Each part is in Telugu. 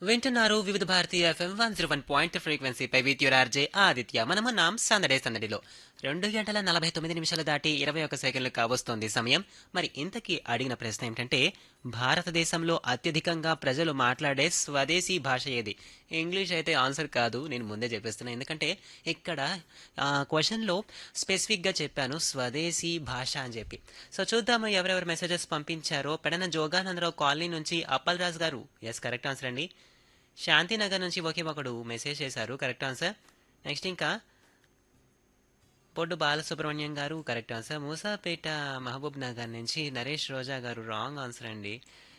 వింటున్నారు Vividh Bharati FM one zero one point ఫ్రీక్వెన్సీపై విత్ ఆర్జే ఆదిత్య మనము నాం సందడే సందడిలో రెండు గంటల నలభై తొమ్మిది నిమిషాలు దాటి ఇరవై ఒక సెకండ్లు కావస్తోంది సమయం మరి ఇంతకీ అడిగిన ప్రశ్న ఏమిటంటే భారతదేశంలో అత్యధికంగా ప్రజలు మాట్లాడే స్వదేశీ భాష ఏది ఇంగ్లీష్ అయితే ఆన్సర్ కాదు నేను ముందే చెప్పేస్తున్నా ఎందుకంటే ఇక్కడ క్వశ్చన్లో స్పెసిఫిక్గా చెప్పాను స్వదేశీ భాష అని చెప్పి సో చూద్దాము ఎవరెవరు మెసేజెస్ పంపించారో పెడన జోగానందరావు కాలనీ నుంచి అప్పల్ రాజ్ గారు ఎస్ కరెక్ట్ ఆన్సర్ అండి శాంతినగర్ నుంచి ఒకే ఒకడు మెసేజ్ చేశారు కరెక్ట్ ఆన్సర్ నెక్స్ట్ ఇంకా పొడ్డు బాలసుబ్రహ్మణ్యం గారు కరెక్ట్ ఆన్సర్ మూసాపేట మహబూబ్ నగర్ నుంచి నరేష్ రోజా గారు రాంగ్ ఆన్సర్ అండి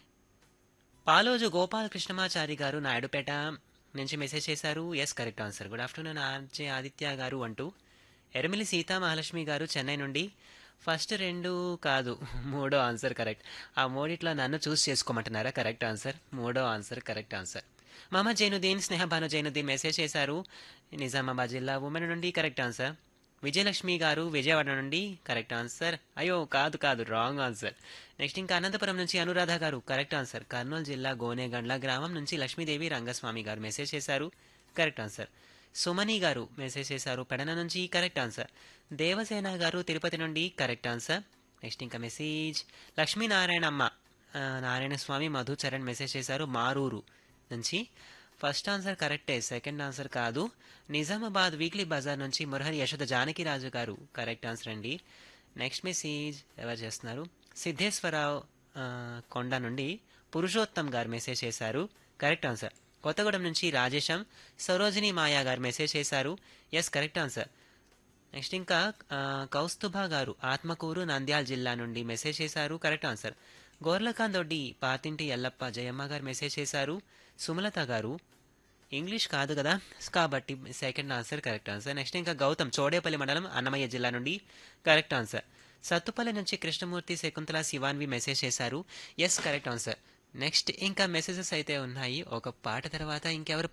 పాలోజు గోపాల్ కృష్ణమాచారి గారు నాయుడుపేట నుంచి మెసేజ్ చేశారు yes correct answer good afternoon RJ Aditya గారు అంటూ ఎరమిలి సీతా మహాలక్ష్మి గారు చెన్నై నుండి ఫస్ట్ రెండు కాదు మూడో ఆన్సర్ కరెక్ట్ ఆ మూడిట్లో నన్ను చూస్ చేసుకోమంటున్నారా కరెక్ట్ ఆన్సర్ మూడో ఆన్సర్ కరెక్ట్ ఆన్సర్ మామ జైనుద్దీన్ స్నేహబాను జైనుద్దీన్ మెసేజ్ చేశారు నిజామాబాద్ జిల్లా ఉమెన్ నుండి కరెక్ట్ ఆన్సర్ విజయలక్ష్మి గారు విజయవాడ నుండి కరెక్ట్ ఆన్సర్ అయ్యో కాదు కాదు రాంగ్ ఆన్సర్ నెక్స్ట్ ఇంకా అనంతపురం నుంచి అనురాధ గారు కరెక్ట్ ఆన్సర్ కర్నూలు జిల్లా గోనేగండ్ల గ్రామం నుంచి లక్ష్మీదేవి రంగస్వామి గారు మెసేజ్ చేశారు కరెక్ట్ ఆన్సర్ సుమని గారు మెసేజ్ చేశారు పెడన నుంచి కరెక్ట్ ఆన్సర్ దేవసేన గారు తిరుపతి నుండి కరెక్ట్ ఆన్సర్ నెక్స్ట్ ఇంకా మెసేజ్ లక్ష్మీనారాయణ అమ్మ ఆ, నారాయణ స్వామి మధుచరణ్ మెసేజ్ చేశారు మారూరు నుంచి ఫస్ట్ ఆన్సర్ కరెక్టే సెకండ్ ఆన్సర్ కాదు నిజామాబాద్ వీక్లీ బజార్ నుంచి మురహరి యశోద జానకిరాజు గారు కరెక్ట్ ఆన్సర్ అండి నెక్స్ట్ మెసేజ్ ఎవరు చేస్తున్నారు సిద్ధేశ్వరరావు ఆ, కొండ నుండి పురుషోత్తం గారు మెసేజ్ చేశారు కరెక్ట్ ఆన్సర్ కొత్తగూడెం నుంచి రాజేశం సరోజిని మాయా గారు మెసేజ్ చేశారు ఎస్ కరెక్ట్ ఆన్సర్ నెక్స్ట్ ఇంకా ఆ, కౌస్తుభ గారు ఆత్మకూరు నంద్యాల జిల్లా నుండి మెసేజ్ చేశారు కరెక్ట్ ఆన్సర్ గోర్లకాంత్ దొడ్డి పాతింటి ఎల్లప్ప జయమ్మ గారు మెసేజ్ చేశారు సుమలత గారు ఇంగ్లీష్ కాదు కదా కాబట్టి second answer correct answer next ఇంకా గౌతమ్ చోడేపల్లి మండలం అన్నమయ్య జిల్లా నుండి కరెక్ట్ ఆన్సర్ సత్తుపల్లి నుంచి కృష్ణమూర్తి శకుంతల శివాన్వి మెసేజ్ చేశారు ఎస్ కరెక్ట్ ఆన్సర్ నెక్స్ట్ ఇంకా మెసేజెస్ అయితే ఉన్నాయి ఒక పాట తర్వాత ఇంకెవరు